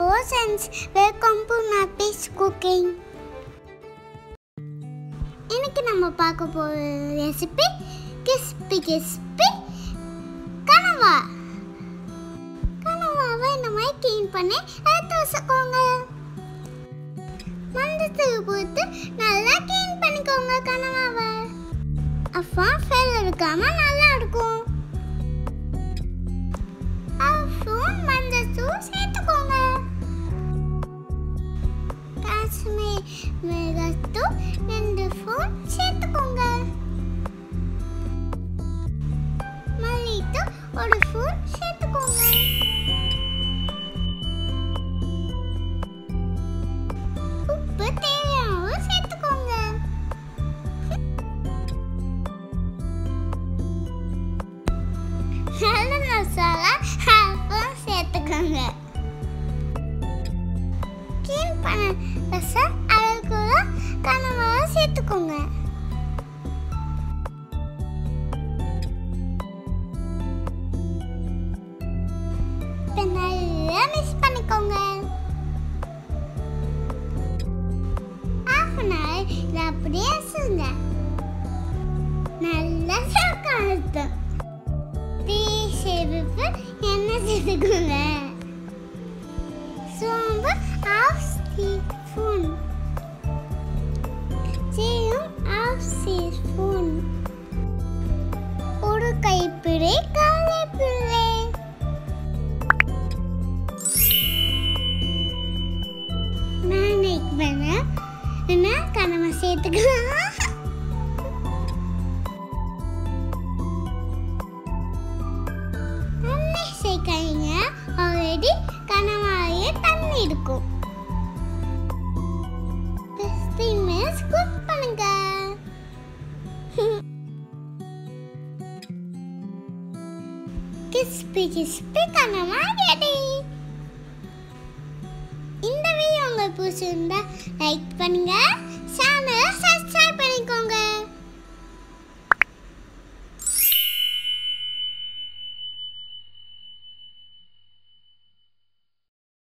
friends welcome to நாப்பீஸ் cooking இன்னைக்கு நம்ம பார்க்க போகிற ரெசிபி கிஸ்பி கிஸ்பி கனவா கனவாவை இந்த மாதிரி க்ளீன் பண்ணி எடுத்து வச்சுக்கோங்க மஞ்சத்தூள் போட்டு நல்லா க்ளீன் பண்ணிக்கோங்க கனவாவை அப்போ ஃபெல் இருக்காம நல்லா இருக்கும் அப்புறம் மஞ்சத்தூள் சேர்த்துக்கோங்க காஷ்மீர் மிளகாத்தூள் ரெண்டு ஸ்பூன் சேர்த்துக்கோங்க மல்லித்தூள் ஒரு ஸ்பூன் சேர்த்துக்கோங்க உப்பு தேவையான அளவு சேர்த்துக்கோங்க நல்ல மசாலா அப்புறம் சேர்த்துக்கோங்க க்ளீன் பண்ண ரசம் அதுக்குள்ள கனவாக சேர்த்துக்கோங்க இப்போ நல்லா மிக்ஸ் பண்ணிக்கோங்க ஆஃப் அன் ஹவர் இதை அப்படியே வச்சுருங்க நல்லா சேர்க்க அர்த்தம் டீ சேவுக்கு எண்ணெய் சேர்த்துக்கோங்க சோம்பு ஆஃப் ஸ்பூன் ஜீரம் ஆஃப் ஸ்பூன் ஒரு கைப்பிடி கருவேப்பிலை மேனேஜ் பண்ண என்ன கனவை சேர்த்துக்கலாம் தண்ணி சேர்க்காதீங்க ஆல்ரெடி கனவாயே தண்ணி இருக்கும் ஃபிஃப்டீன் மினிட்ஸ் குக் பண்ணுங்க கிஸ்பி கிஸ்பி கனவா ரெடி இந்த வீடியோ உங்களுக்கு பிடிச்சிருந்தா லைக் பண்ணுங்க சேனலை சப்ஸ்கிரைப்